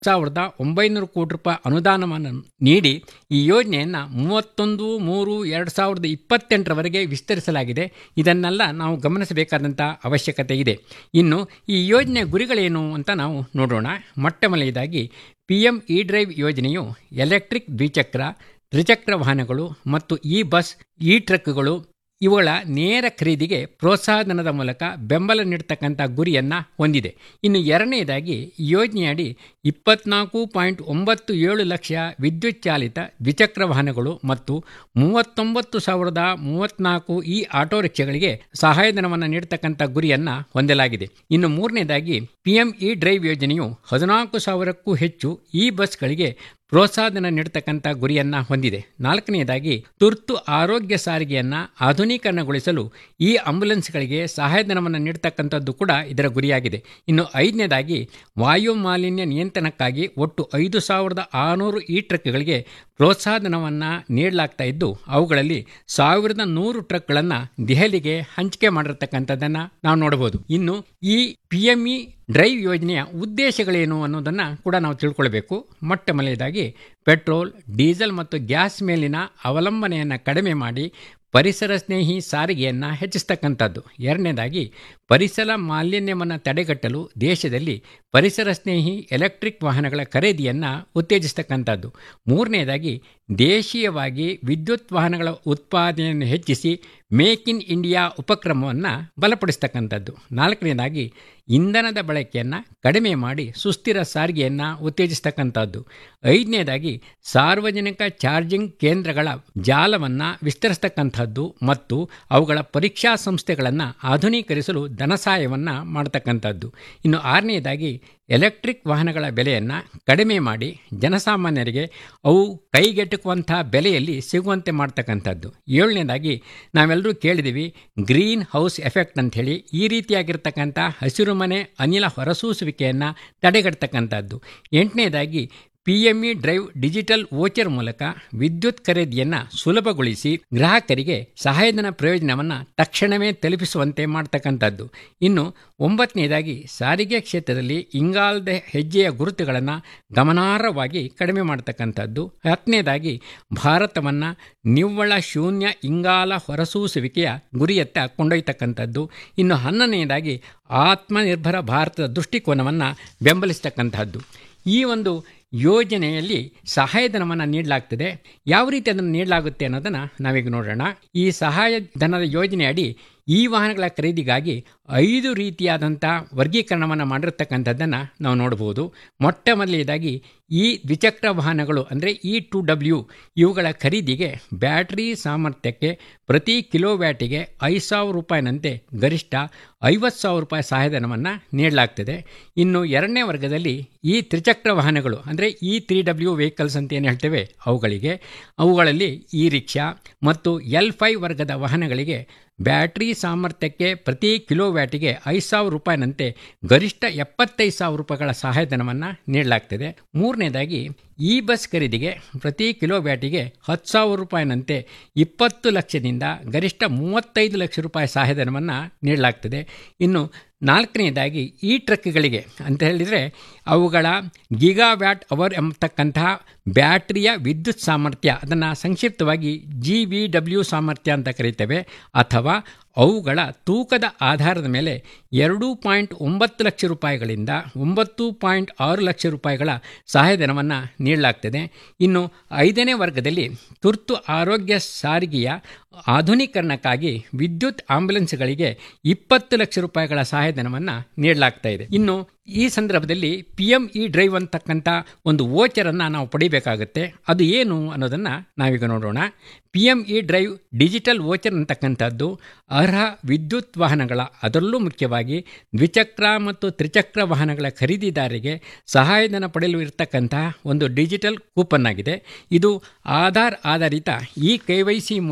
ಸಾವಿರದ ಒಂಬೈನೂರು ಕೋಟಿ ರೂಪಾಯಿ ಅನುದಾನವನ್ನು ನೀಡಿ ಈ ಯೋಜನೆಯನ್ನು ಮೂವತ್ತೊಂದು ಮೂರು ಎರಡು ಸಾವಿರದ ಇಪ್ಪತ್ತೆಂಟರವರೆಗೆ ವಿಸ್ತರಿಸಲಾಗಿದೆ ಇದನ್ನೆಲ್ಲ ನಾವು ಗಮನಿಸಬೇಕಾದಂಥ ಅವಶ್ಯಕತೆ ಇದೆ ಇನ್ನು ಈ ಯೋಜನೆಯ ಗುರಿಗಳೇನು ಅಂತ ನಾವು ನೋಡೋಣ ಮೊಟ್ಟ ಮೊದಲನೇದಾಗಿ ಪಿ ಎಂ ಇ ಡ್ರೈವ್ ಯೋಜನೆಯು ಎಲೆಕ್ಟ್ರಿಕ್ ದ್ವಿಚಕ್ರ ತ್ರಿಚಕ್ರ ವಾಹನಗಳು ಮತ್ತು ಇ ಬಸ್ ಇ ಟ್ರಕ್ಗಳು ಇವುಗಳ ನೇರ ಖರೀದಿಗೆ ಪ್ರೋತ್ಸಾಹಧನದ ಮೂಲಕ ಬೆಂಬಲ ನೀಡತಕ್ಕಂಥ ಗುರಿಯನ್ನು ಹೊಂದಿದೆ ಇನ್ನು ಎರಡನೇದಾಗಿ ಈ ಯೋಜನೆಯಡಿ ಇಪ್ಪತ್ನಾಲ್ಕು ಪಾಯಿಂಟ್ ಒಂಬತ್ತು ಏಳು ಲಕ್ಷ ವಿದ್ಯುತ್ ಚಾಲಿತ ದ್ವಿಚಕ್ರ ವಾಹನಗಳು ಮತ್ತು ಮೂವತ್ತೊಂಬತ್ತು ಸಾವಿರದ ಮೂವತ್ನಾಲ್ಕು ಈ ಆಟೋ ರಿಕ್ಷಾಗಳಿಗೆ ಸಹಾಯಧನವನ್ನು ನೀಡತಕ್ಕಂಥ ಗುರಿಯನ್ನು ಹೊಂದಲಾಗಿದೆ ಇನ್ನು ಮೂರನೇದಾಗಿ ಪಿ ಎಂ ಇ ಡ್ರೈವ್ ಯೋಜನೆಯು ಹದಿನಾಲ್ಕು ಸಾವಿರಕ್ಕೂ ಹೆಚ್ಚು ಈ ಬಸ್ಗಳಿಗೆ ಪ್ರೋತ್ಸಾಹಧನ ನೀಡತಕ್ಕಂಥ ಗುರಿಯನ್ನು ಹೊಂದಿದೆ ನಾಲ್ಕನೆಯದಾಗಿ ತುರ್ತು ಆರೋಗ್ಯ ಸಾರಿಗೆಯನ್ನು ಆಧುನೀಕರಣಗೊಳಿಸಲು ಈ ಆಂಬ್ಯುಲೆನ್ಸ್ಗಳಿಗೆ ಸಹಾಯಧನವನ್ನು ನೀಡತಕ್ಕಂಥದ್ದು ಕೂಡ ಇದರ ಗುರಿಯಾಗಿದೆ ಇನ್ನು ಐದನೇದಾಗಿ ವಾಯು ಮಾಲಿನ್ಯ ನಿಯಂತ್ರಣಕ್ಕಾಗಿ ಒಟ್ಟು ಐದು ಸಾವಿರದ ಆರುನೂರು ಈ ಟ್ರಕ್ಗಳಿಗೆ ಪ್ರೋತ್ಸಾಹಧನವನ್ನು ನೀಡಲಾಗ್ತಾ ಇದ್ದು ಅವುಗಳಲ್ಲಿ ಸಾವಿರದ ನೂರು ಟ್ರಕ್ಗಳನ್ನು ದೆಹಲಿಗೆ ಹಂಚಿಕೆ ಮಾಡಿರ್ತಕ್ಕಂಥದ್ದನ್ನು ನಾವು ನೋಡಬಹುದು ಇನ್ನು ಈ ಪಿ ಎಂ ಇ ಡ್ರೈವ್ ಯೋಜನೆಯ ಉದ್ದೇಶಗಳೇನು ಅನ್ನೋದನ್ನು ಕೂಡ ನಾವು ತಿಳ್ಕೊಳ್ಬೇಕು ಮೊಟ್ಟ ಮೊದಲನೇದಾಗಿ ಪೆಟ್ರೋಲ್ ಡೀಸೆಲ್ ಮತ್ತು ಗ್ಯಾಸ್ ಮೇಲಿನ ಅವಲಂಬನೆಯನ್ನು ಕಡಿಮೆ ಮಾಡಿ ಪರಿಸರ ಸ್ನೇಹಿ ಸಾರಿಗೆಯನ್ನು ಹೆಚ್ಚಿಸ್ತಕ್ಕಂಥದ್ದು ಎರಡನೇದಾಗಿ ಪರಿಸರ ಮಾಲಿನ್ಯವನ್ನು ತಡೆಗಟ್ಟಲು ದೇಶದಲ್ಲಿ ಪರಿಸರ ಸ್ನೇಹಿ ಎಲೆಕ್ಟ್ರಿಕ್ ವಾಹನಗಳ ಖರೀದಿಯನ್ನು ಉತ್ತೇಜಿಸ್ತಕ್ಕಂಥದ್ದು ಮೂರನೇದಾಗಿ ದೇಶೀಯವಾಗಿ ವಿದ್ಯುತ್ ವಾಹನಗಳ ಉತ್ಪಾದನೆಯನ್ನು ಹೆಚ್ಚಿಸಿ ಮೇಕ್ ಇನ್ ಇಂಡಿಯಾ ಉಪಕ್ರಮವನ್ನು ಬಲಪಡಿಸ್ತಕ್ಕಂಥದ್ದು ನಾಲ್ಕನೇದಾಗಿ ಇಂಧನದ ಬಳಕೆಯನ್ನು ಕಡಿಮೆ ಮಾಡಿ ಸುಸ್ಥಿರ ಸಾರಿಗೆಯನ್ನು ಉತ್ತೇಜಿಸ್ತಕ್ಕಂಥದ್ದು ಐದನೇದಾಗಿ ಸಾರ್ವಜನಿಕ ಚಾರ್ಜಿಂಗ್ ಕೇಂದ್ರಗಳ ಜಾಲವನ್ನು ವಿಸ್ತರಿಸ್ತಕ್ಕಂಥದ್ದು ಮತ್ತು ಅವುಗಳ ಪರೀಕ್ಷಾ ಸಂಸ್ಥೆಗಳನ್ನು ಆಧುನೀಕರಿಸಲು ಧನಸಹಾಯವನ್ನು ಮಾಡತಕ್ಕಂಥದ್ದು ಇನ್ನು ಆರನೇದಾಗಿ ಎಲೆಕ್ಟ್ರಿಕ್ ವಾಹನಗಳ ಬೆಲೆಯನ್ನು ಕಡಿಮೆ ಮಾಡಿ ಜನಸಾಮಾನ್ಯರಿಗೆ ಅವು ಕೈಗೆಟುಕುವಂಥ ಬೆಲೆಯಲ್ಲಿ ಸಿಗುವಂತೆ ಮಾಡ್ತಕ್ಕಂಥದ್ದು ಏಳನೇದಾಗಿ ನಾವೆಲ್ಲರೂ ಕೇಳಿದ್ದೀವಿ ಗ್ರೀನ್ ಹೌಸ್ ಎಫೆಕ್ಟ್ ಅಂಥೇಳಿ ಈ ರೀತಿಯಾಗಿರ್ತಕ್ಕಂಥ ಹಸಿರು ಮನೆ ಅನಿಲ ಹೊರಸೂಸುವಿಕೆಯನ್ನು ತಡೆಗಟ್ಟತಕ್ಕಂಥದ್ದು ಎಂಟನೇದಾಗಿ P M E drive digital voucher ಮೂಲಕ ವಿದ್ಯುತ್ ಖರೀದಿಯನ್ನು ಸುಲಭಗೊಳಿಸಿ ಗ್ರಾಹಕರಿಗೆ ಸಹಾಯಧನ ಪ್ರಯೋಜನವನ್ನು ತಕ್ಷಣವೇ ತಲುಪಿಸುವಂತೆ ಮಾಡ್ತಕ್ಕಂಥದ್ದು ಇನ್ನು ಒಂಬತ್ತನೇದಾಗಿ ಸಾರಿಗೆ ಕ್ಷೇತ್ರದಲ್ಲಿ ಇಂಗಾಲದ ಹೆಜ್ಜೆಯ ಗುರುತುಗಳನ್ನು ಗಮನಾರ್ಹವಾಗಿ ಕಡಿಮೆ ಮಾಡ್ತಕ್ಕಂಥದ್ದು ಹತ್ತನೇದಾಗಿ ಭಾರತವನ್ನು ನಿವ್ವಳ ಶೂನ್ಯ ಇಂಗಾಲ ಹೊರಸೂಸುವಿಕೆಯ ಗುರಿಯತ್ತ ಕೊಂಡೊಯ್ತಕ್ಕಂಥದ್ದು ಇನ್ನು ಹನ್ನೊಂದನೇದಾಗಿ ಆತ್ಮನಿರ್ಭರ ಭಾರತದ ದೃಷ್ಟಿಕೋನವನ್ನು ಬೆಂಬಲಿಸ್ತಕ್ಕಂಥದ್ದು ಈ ಒಂದು ಯೋಜನೆಯಲ್ಲಿ ಸಹಾಯಧನವನ್ನು ನೀಡಲಾಗ್ತದೆ ಯಾವ ರೀತಿ ಅದನ್ನು ನೀಡಲಾಗುತ್ತೆ ಅನ್ನೋದನ್ನು ನಾವೀಗ ನೋಡೋಣ ಈ ಸಹಾಯಧನದ ಯೋಜನೆಯಡಿ ಈ ವಾಹನಗಳ ಖರೀದಿಗಾಗಿ ಐದು ರೀತಿಯಾದಂಥ ವರ್ಗೀಕರಣವನ್ನು ಮಾಡಿರ್ತಕ್ಕಂಥದ್ದನ್ನು ನಾವು ನೋಡ್ಬೋದು ಮೊಟ್ಟ ಮೊದಲನೇದಾಗಿ ಈ ದ್ವಿಚಕ್ರ ವಾಹನಗಳು ಅಂದರೆ ಇ ಟು ಡಬ್ಲ್ಯೂ ಇವುಗಳ ಖರೀದಿಗೆ ಬ್ಯಾಟ್ರಿ ಸಾಮರ್ಥ್ಯಕ್ಕೆ ಪ್ರತಿ ಕಿಲೋವ್ಯಾಟಿಗೆ ಐದು ಸಾವಿರ ರೂಪಾಯಿನಂತೆ ಗರಿಷ್ಠ ಐವತ್ತು ಸಾವಿರ ರೂಪಾಯಿ ಸಹಾಯಧನವನ್ನು ನೀಡಲಾಗ್ತದೆ ಇನ್ನು ಎರಡನೇ ವರ್ಗದಲ್ಲಿ ಈ ತ್ರಿಚಕ್ರ ವಾಹನಗಳು ಅಂದರೆ ಈ ತ್ರೀ ಡಬ್ಲ್ಯೂ ವೆಹಿಕಲ್ಸ್ ಅಂತ ಏನು ಹೇಳ್ತೇವೆ ಅವುಗಳಿಗೆ ಅವುಗಳಲ್ಲಿ ಈ ರಿಕ್ಷಾ ಮತ್ತು ಎಲ್ ಫೈವ್ ವರ್ಗದ ವಾಹನಗಳಿಗೆ ಬ್ಯಾಟ್ರಿ ಸಾಮರ್ಥ್ಯಕ್ಕೆ ಪ್ರತಿ ಕಿಲೋವ್ಯಾಟಿಗೆ ಐದು ಸಾವಿರ ರೂಪಾಯಿನಂತೆ ಗರಿಷ್ಠ ಎಪ್ಪತ್ತೈದು ಸಾವಿರ ರೂಪಾಯಿಗಳ ಸಹಾಯಧನವನ್ನು ನೀಡಲಾಗ್ತದೆ ಮೂರನೇದಾಗಿ ಈ ಬಸ್ ಖರೀದಿಗೆ ಪ್ರತಿ ಕಿಲೋವ್ಯಾಟಿಗೆ ಹತ್ತು ಸಾವಿರ ರೂಪಾಯಿನಂತೆ ಇಪ್ಪತ್ತು ಲಕ್ಷದಿಂದ ಗರಿಷ್ಠ ಮೂವತ್ತೈದು ಲಕ್ಷ ರೂಪಾಯಿ ಸಹಾಯಧನವನ್ನು ನೀಡಲಾಗ್ತದೆ ಇನ್ನು ನಾಲ್ಕನೆಯದಾಗಿ ಈ ಟ್ರಕ್ಗಳಿಗೆ ಅಂತ ಹೇಳಿದರೆ ಅವುಗಳ ಗಿಗಾವ್ಯಾಟ್ ಅವರ್ ಎಂಬತಕ್ಕಂತಹ ಬ್ಯಾಟ್ರಿಯ ವಿದ್ಯುತ್ ಸಾಮರ್ಥ್ಯ ಅದನ್ನು ಸಂಕ್ಷಿಪ್ತವಾಗಿ ಜಿ ವಿ ಡಬ್ಲ್ಯೂ ಸಾಮರ್ಥ್ಯ ಅಂತ ಕರೀತೇವೆ ಅಥವಾ ಅವುಗಳ ತೂಕದ ಆಧಾರದ ಮೇಲೆ ಎರಡು ಪಾಯಿಂಟ್ ಒಂಬತ್ತು ಲಕ್ಷ ರೂಪಾಯಿಗಳಿಂದ ಒಂಬತ್ತು ಪಾಯಿಂಟ್ ಆರು ಲಕ್ಷ ರೂಪಾಯಿಗಳ ಸಹಾಯಧನವನ್ನು ನೀಡಲಾಗ್ತದೆ ಇನ್ನು ಐದನೇ ವರ್ಗದಲ್ಲಿ ತುರ್ತು ಆರೋಗ್ಯ ಸಾರಿಗೆಯ ಆಧುನೀಕರಣಕ್ಕಾಗಿ ವಿದ್ಯುತ್ ಆಂಬ್ಯುಲೆನ್ಸ್ಗಳಿಗೆ ಇಪ್ಪತ್ತು ಲಕ್ಷ ರೂಪಾಯಿಗಳ ಸಹಾಯಧನವನ್ನು ನೀಡಲಾಗ್ತಾ ಇದೆ ಇನ್ನು ಈ ಸಂದರ್ಭದಲ್ಲಿ ಪಿ ಎಂ ಇ ಡ್ರೈವ್ ಅಂತಕ್ಕಂಥ ಒಂದು ವೋಚರನ್ನು ನಾವು ಪಡಿಬೇಕಾಗುತ್ತೆ ಅದು ಏನು ಅನ್ನೋದನ್ನು ನಾವೀಗ ನೋಡೋಣ P M E drive digital voucher ಅಂತಕ್ಕಂಥದ್ದು ಅರ್ಹ ವಿದ್ಯುತ್ ವಾಹನಗಳ ಅದರಲ್ಲೂ ಮುಖ್ಯವಾಗಿ ದ್ವಿಚಕ್ರ ಮತ್ತು ತ್ರಿಚಕ್ರ ವಾಹನಗಳ ಖರೀದಿದಾರರಿಗೆ ಸಹಾಯಧನ ಪಡೆಯಲು ಇರತಕ್ಕಂತಹ ಒಂದು ಡಿಜಿಟಲ್ ಕೂಪನ್ ಆಗಿದೆ ಇದು ಆಧಾರ್ ಆಧಾರಿತ ಈ ಕೆ ವೈ ಸಿ ಮೂಲಕ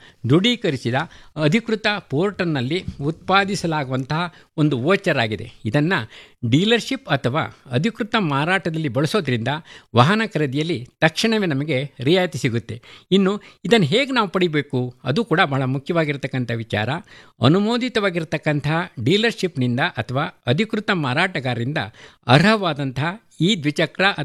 ದೃಢೀಕರಿಸಿದ ಅಧಿಕೃತ ಪೋರ್ಟಲ್ನಲ್ಲಿ ಉತ್ಪಾದಿಸಲಾಗುವಂತಹ ಒಂದು ವೋಚರ್ ಆಗಿದೆ ಇದನ್ನು ಡೀಲರ್ಶಿಪ್ ಅಥವಾ ಅಧಿಕೃತ ಮಾರಾಟದಲ್ಲಿ ಬಳಸೋದ್ರಿಂದ ವಾಹನ ಖರೀದಿಯಲ್ಲಿ ತಕ್ಷಣವೇ ನಮಗೆ ರಿಯಾಯಿತಿ ಸಿಗುತ್ತೆ ಇನ್ನು ಇದನ್ನು ಹೇಗೆ ನಾವು ಪಡಿಬೇಕು ಅದು ಕೂಡ ಬಹಳ ಮುಖ್ಯವಾಗಿರ್ತಕ್ಕಂಥ ವಿಚಾರ ಅನುಮೋದಿತವಾಗಿರ್ತಕ್ಕಂತಹ ಡೀಲರ್ಶಿಪ್ನಿಂದ ಅಥವಾ ಅಧಿಕೃತ ಮಾರಾಟಗಾರರಿಂದ ಅರ್ಹವಾದಂತಹ ಈ ದ್ವಿಚಕ್ರ